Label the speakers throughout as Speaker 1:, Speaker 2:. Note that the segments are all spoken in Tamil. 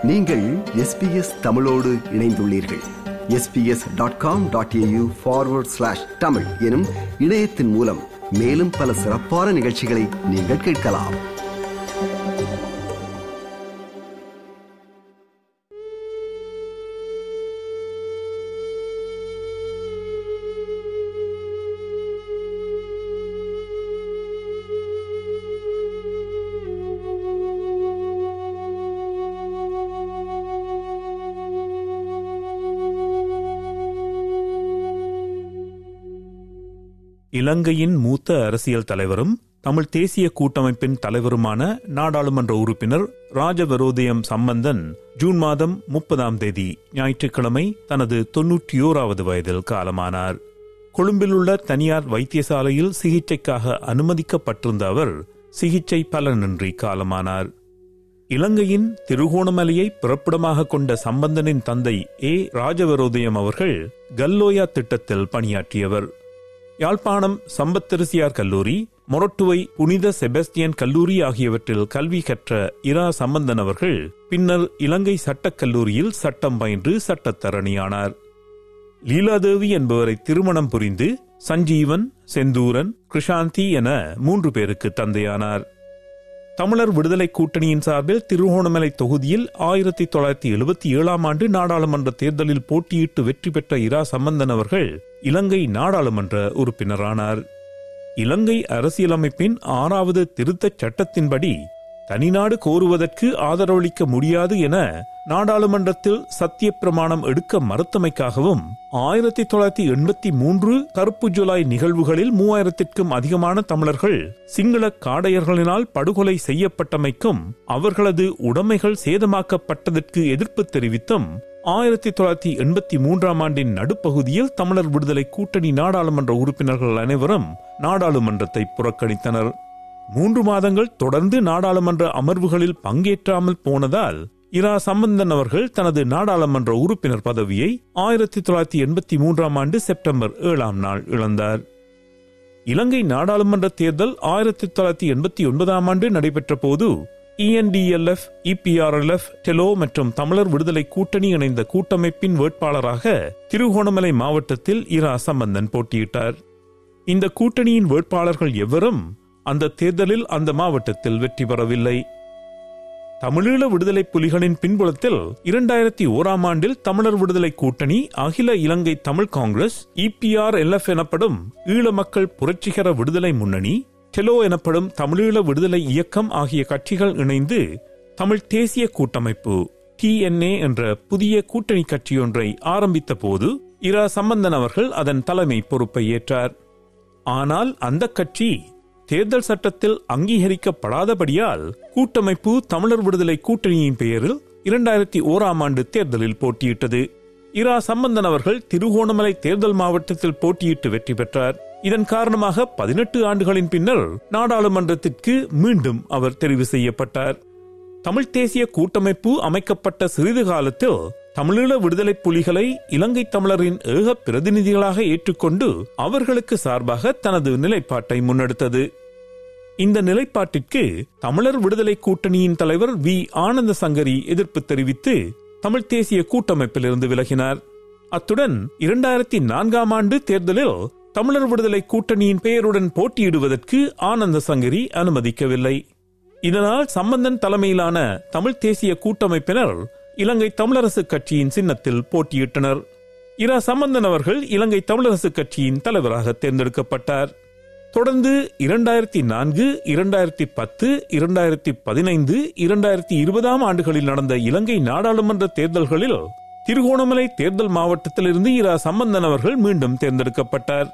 Speaker 1: நீங்கள் எஸ்பிஎஸ் தமிழோடு இணைந்துள்ளீர்கள் SBS dot com dot AU forward slash Tamil எனும் இணையத்தின் மூலம் மேலும் பல சிறப்பான நிகழ்ச்சிகளை நீங்கள் கேட்கலாம்
Speaker 2: இலங்கையின் மூத்த அரசியல் தலைவரும் தமிழ் தேசிய கூட்டமைப்பின் தலைவருமான நாடாளுமன்ற உறுப்பினர் ராஜவரோதயம் சம்பந்தன் ஜூன் மாதம் முப்பதாம் தேதி ஞாயிற்றுக்கிழமை தனது தொன்னூற்றி ஓராவது வயதில் காலமானார் கொழும்பில் உள்ள தனியார் வைத்தியசாலையில் சிகிச்சைக்காக அனுமதிக்கப்பட்டிருந்த அவர் சிகிச்சை பலனின்றி காலமானார் இலங்கையின் திருகோணமலையை பிறப்பிடமாக கொண்ட சம்பந்தனின் தந்தை ஏ ராஜவரோதயம் அவர்கள் கல்லோயா திட்டத்தில் பணியாற்றியவர் யாழ்ப்பாணம் சம்பத்தரிசியார் கல்லூரி மொரட்டுவை புனித செபஸ்டியன் கல்லூரி ஆகியவற்றில் கல்வி கற்ற இரா சம்பந்தன் அவர்கள் பின்னர் இலங்கை சட்டக் கல்லூரியில் சட்டம் பயின்று சட்டத்தரணியானார் லீலாதேவி என்பவரை திருமணம் புரிந்து சஞ்சீவன் செந்தூரன் கிருஷாந்தி என மூன்று பேருக்கு தந்தையானார் தமிழர் விடுதலை கூட்டணியின் சார்பில் திருகோணமலை தொகுதியில் ஆயிரத்தி தொள்ளாயிரத்தி எழுபத்தி ஏழாம் ஆண்டு நாடாளுமன்ற தேர்தலில் போட்டியிட்டு வெற்றி பெற்ற இரா சம்பந்தன் அவர்கள் இலங்கை நாடாளுமன்ற உறுப்பினரானார் இலங்கை அரசியலமைப்பின் ஆறாவது திருத்தச் சட்டத்தின்படி தனிநாடு கோருவதற்கு ஆதரவளிக்க முடியாது என நாடாளுமன்றத்தில் சத்திய பிரமாணம் எடுக்க மறுத்தமைக்காகவும் ஆயிரத்தி தொள்ளாயிரத்தி எண்பத்தி மூன்று கருப்பு ஜூலாய் நிகழ்வுகளில் மூவாயிரத்திற்கும் அதிகமான தமிழர்கள் சிங்கள காடையர்களினால் படுகொலை செய்யப்பட்டமைக்கும் அவர்களது உடைமைகள் சேதமாக்கப்பட்டதற்கு எதிர்ப்பு தெரிவித்தும் ஆயிரத்தி தொள்ளாயிரத்தி எண்பத்தி மூன்றாம் ஆண்டின் நடுப்பகுதியில் தமிழர் விடுதலை கூட்டணி நாடாளுமன்ற உறுப்பினர்கள் அனைவரும் நாடாளுமன்றத்தை புறக்கணித்தனர் மூன்று மாதங்கள் தொடர்ந்து நாடாளுமன்ற அமர்வுகளில் பங்கேற்றாமல் போனதால் இரா சம்பந்தன் அவர்கள் தனது நாடாளுமன்ற உறுப்பினர் பதவியை ஆயிரத்தி தொள்ளாயிரத்தி எண்பத்தி மூன்றாம் ஆண்டு செப்டம்பர் ஏழாம் நாள் இழந்தார் இலங்கை நாடாளுமன்ற தேர்தல் ஆயிரத்தி தொள்ளாயிரத்தி எண்பத்தி ஒன்பதாம் ஆண்டு நடைபெற்ற போது இஎன்டிஎல்எஃப் இபிஆர்எல்எஃப் டெலோ மற்றும் தமிழர் விடுதலை கூட்டணி இணைந்த கூட்டமைப்பின் வேட்பாளராக திருகோணமலை மாவட்டத்தில் இரா சம்பந்தன் போட்டியிட்டார் இந்த கூட்டணியின் வேட்பாளர்கள் எவரும் அந்த தேர்தலில் அந்த மாவட்டத்தில் வெற்றி பெறவில்லை தமிழீழ விடுதலை புலிகளின் பின்புலத்தில் இரண்டாயிரத்தி ஓராம் ஆண்டில் தமிழர் விடுதலை கூட்டணி அகில Ilankai Tamil Congress EPRLF எனப்படும் ஈழ மக்கள் புரட்சிகர விடுதலை முன்னணி டெலோ எனப்படும் தமிழீழ விடுதலை இயக்கம் ஆகிய கட்சிகள் இணைந்து தமிழ் தேசிய கூட்டமைப்பு டிஎன்ஏ என்ற புதிய கூட்டணி கட்சியொன்றை ஆரம்பித்த போது இரா சம்பந்தன் அவர்கள் அதன் தலைமை பொறுப்பை ஏற்றார் ஆனால் அந்த கட்சி தேர்தல் சட்டத்தில் அங்கீகரிக்கப்படாதபடியால் கூட்டமைப்பு தமிழர் விடுதலை கூட்டணியின் பெயரில் இரண்டாயிரத்தி ஓராம் ஆண்டு தேர்தலில் போட்டியிட்டது இரா சம்பந்தன் அவர்கள் திருகோணமலை தேர்தல் மாவட்டத்தில் போட்டியிட்டு வெற்றி பெற்றார் இதன் காரணமாக பதினெட்டு ஆண்டுகளின் பின்னர் நாடாளுமன்றத்திற்கு மீண்டும் அவர் தெரிவு செய்யப்பட்டார் தமிழ் தேசிய கூட்டமைப்பு அமைக்கப்பட்ட சிறிது காலத்தில் தமிழீழ விடுதலை புலிகளை இலங்கை தமிழரின் ஏக பிரதிநிதிகளாக ஏற்றுக்கொண்டு அவர்களுக்கு சார்பாக தனது நிலைப்பாட்டை முன்னெடுத்தது இந்த நிலைப்பாட்டிற்கு தமிழர் விடுதலை கூட்டணியின் தலைவர் வி ஆனந்த சங்கரி எதிர்ப்பு தெரிவித்து தமிழ் தேசிய கூட்டமைப்பிலிருந்து விலகினார் அத்துடன் இரண்டாயிரத்தி நான்காம் ஆண்டு தேர்தலில் தமிழர் விடுதலை கூட்டணியின் பெயருடன் போட்டியிடுவதற்கு ஆனந்த சங்கரி அனுமதிக்கவில்லை இதனால் சம்பந்தன் தலைமையிலான தமிழ் தேசிய கூட்டமைப்பினர் இலங்கை தமிழரசு கட்சியின் சின்னத்தில் போட்டியிட்டனர் இரா சம்பந்தன் அவர்கள் இலங்கை தமிழரசு கட்சியின் தலைவராக தேர்ந்தெடுக்கப்பட்டார் தொடர்ந்து இரண்டாயிரத்தி நான்கு இரண்டாயிரத்தி பத்து இரண்டாயிரத்தி பதினைந்து இரண்டாயிரத்தி இருபதாம் ஆண்டுகளில் நடந்த இலங்கை நாடாளுமன்ற தேர்தல்களில் திருகோணமலை தேர்தல் மாவட்டத்திலிருந்து இரா சம்பந்தன் அவர்கள் மீண்டும் தேர்ந்தெடுக்கப்பட்டார்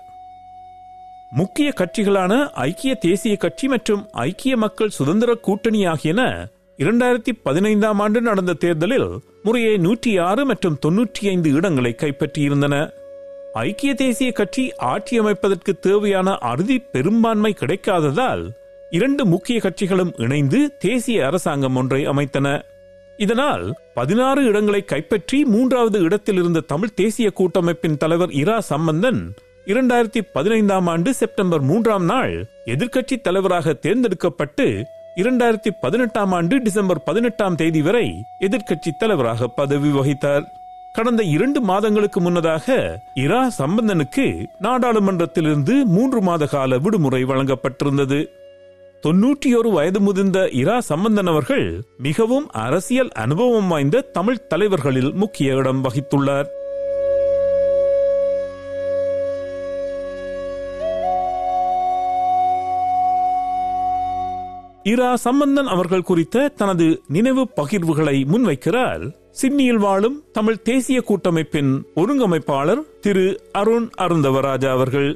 Speaker 2: முக்கிய கட்சிகளான ஐக்கிய தேசிய கட்சி மற்றும் ஐக்கிய மக்கள் சுதந்திர கூட்டணி ஆகியன இரண்டாயிரத்தி பதினைந்தாம் ஆண்டு நடந்த தேர்தலில் முறையே நூற்றி ஆறு மற்றும் தொன்னூற்றி ஐந்து இடங்களை கைப்பற்றியிருந்தன ஐக்கிய தேசிய கட்சி ஆட்சி அமைப்பதற்கு தேவையான அறுதி பெரும்பான்மை கிடைக்காததால் இரண்டு முக்கிய கட்சிகளும் இணைந்து தேசிய அரசாங்கம் ஒன்றை அமைத்தன இதனால் பதினாறு இடங்களை கைப்பற்றி மூன்றாவது இடத்தில் இருந்த தமிழ் தேசிய கூட்டமைப்பின் தலைவர் இரா சம்பந்தன் இரண்டாயிரத்தி பதினைந்தாம் ஆண்டு செப்டம்பர் மூன்றாம் நாள் எதிர்க்கட்சி தலைவராக தேர்ந்தெடுக்கப்பட்டு இரண்டாயிரத்தி பதினெட்டாம் ஆண்டு டிசம்பர் பதினெட்டாம் தேதி வரை எதிர்க்கட்சி தலைவராக பதவி வகித்தார் கடந்த இரண்டு மாதங்களுக்கு முன்னதாக இரா சம்பந்தனுக்கு நாடாளுமன்றத்திலிருந்து மூன்று மாத கால விடுமுறை வழங்கப்பட்டிருந்தது தொன்னூற்றி ஒரு வயது முதிர்ந்த இரா சம்பந்தன் அவர்கள் மிகவும் அரசியல் அனுபவம் வாய்ந்த தமிழ் தலைவர்களில் முக்கிய இடம் வகித்துள்ளார் இரா சம்பந்தன் அவர்கள் குறித்த தனது நினைவு பகிர்வுகளை முன்வைக்கிறார் சிட்னியில் வாழும் தமிழ் தேசிய கூட்டமைப்பின் ஒருங்கமைப்பாளர் திரு அருண் அருந்தவராஜா அவர்கள்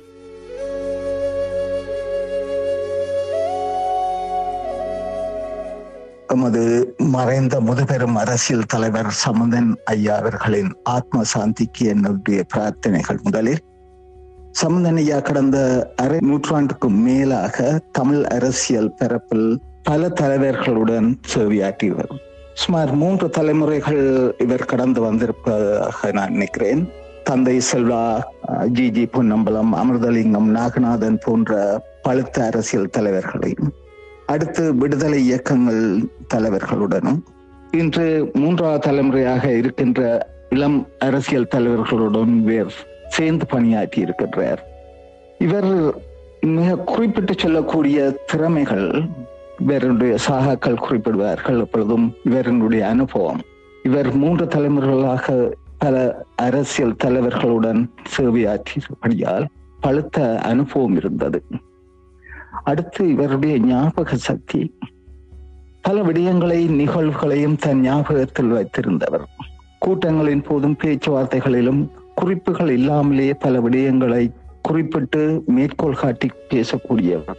Speaker 3: எமது மறைந்த முதுபெரும் அரசியல் தலைவர் சம்பந்தன் ஐயா அவர்களின் ஆத்ம சாந்திக்கு என்னுடைய பிரார்த்தனைகள் முதலில் சம்பந்தன் ஐயா கடந்த அரை நூற்றாண்டுக்கும் மேலாக தமிழ் அரசியல் பரப்பில் பல தலைவர்களுடன் சேவையாற்றியவர் சுமார் மூன்று தலைமுறைகள் இவர் கடந்து வந்திருப்பதாக நான் நினைக்கிறேன் தந்தை செல்வா ஜி ஜி பொன்னம்பலம் அமிர்தலிங்கம் நாகநாதன் போன்ற பழுத்த அரசியல் தலைவர்களையும் அடுத்து விடுதலை இயக்கங்கள் தலைவர்களுடனும் இன்று மூன்றாவது தலைமுறையாக இருக்கின்ற இளம் அரசியல் தலைவர்களுடன் வேர் சேர்ந்து பணியாற்றி இருக்கின்றார் இவர் மிக குறிப்பிட்டு சொல்லக்கூடிய திறமைகள் இவருடைய சாகாக்கள் குறிப்பிடுவார்கள் எப்பொழுதும் இவருடைய அனுபவம் இவர் மூன்று தலைமுறைகளாக பல அரசியல் தலைவர்களுடன் சேவையாற்றியபடியால் பழுத்த அனுபவம் இருந்தது அடுத்து இவருடைய ஞாபக சக்தி பல விடயங்களை நிகழ்வுகளையும் தன் ஞாபகத்தில் வைத்திருந்தவர் கூட்டங்களின் போதும் பேச்சுவார்த்தைகளிலும் குறிப்புகள் இல்லாமலேயே பல விடயங்களை குறிப்பிட்டு மேற்கோள் காட்டி பேசக்கூடியவர்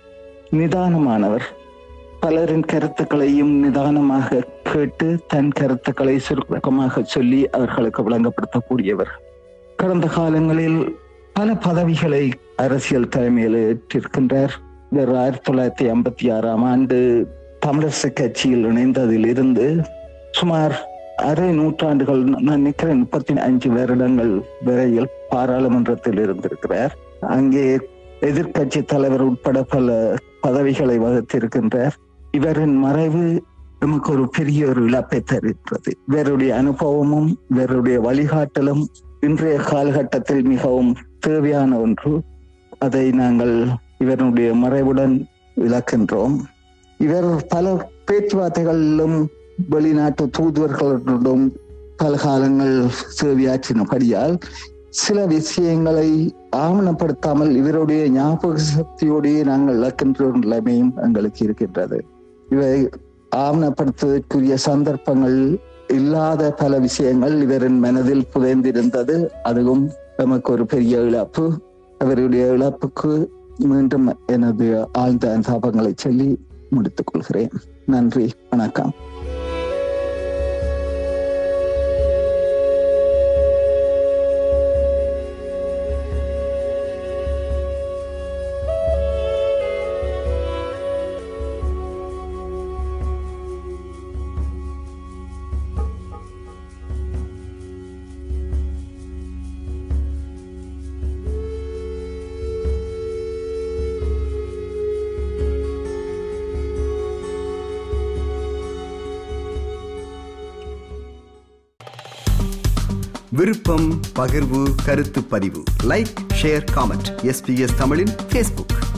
Speaker 3: நிதானமானவர் பலரின் கருத்துக்களையும் நிதானமாக கேட்டு தன் கருத்துக்களை சுருக்கமாக சொல்லி அவர்களுக்கு விளங்கப்படுத்தக்கூடியவர் கடந்த காலங்களில் பல பதவிகளை அரசியல் தலைமையில் ஏற்றிருக்கின்றார் இவர் ஆயிரத்தி தொள்ளாயிரத்தி ஐம்பத்தி ஆறாம் ஆண்டு தமிழரசு கட்சியில் இணைந்ததில் இருந்து சுமார் அரை நூற்றாண்டுகள் நான் நினைக்கிறேன் முப்பத்தி அஞ்சு வருடங்கள் வரையில் பாராளுமன்றத்தில் இருந்திருக்கிறார் அங்கே எதிர்கட்சி தலைவர் உட்பட பல பதவிகளை வகுத்திருக்கின்றார் இவரின் மறைவு நமக்கு ஒரு பெரிய ஒரு இழப்பை தருகிறது இவருடைய அனுபவமும் இவருடைய வழிகாட்டலும் இன்றைய காலகட்டத்தில் மிகவும் தேவையான ஒன்று அதை நாங்கள் இவருடைய மறைவுடன் இழக்கின்றோம் இவர் பல பேச்சுவார்த்தைகளிலும் வெளிநாட்டு தூதுவர்களுடன் பல காலங்கள் சேவையாற்றினபடியால் சில விஷயங்களை ஆவணப்படுத்தாமல் இவருடைய ஞாபக சக்தியோடையே நாங்கள் இழக்கின்ற ஒரு நிலைமையும் எங்களுக்கு இருக்கின்றது இவை ஆவணப்படுத்துவதற்குரிய சந்தர்ப்பங்கள் இல்லாத பல விஷயங்கள் இவரின் மனதில் புதைந்திருந்தது அதுவும் நமக்கு ஒரு பெரிய இழப்பு அவருடைய இழப்புக்கு மீண்டும் எனது ஆழ்ந்த அனுதாபங்களை சொல்லி முடித்துக் கொள்கிறேன் நன்றி வணக்கம்
Speaker 1: விருப்பம் பகிர்வு கருத்து பதிவு லைக் ஷேர் காமெண்ட் எஸ்பிஎஸ் தமிழின் ஃபேஸ்புக்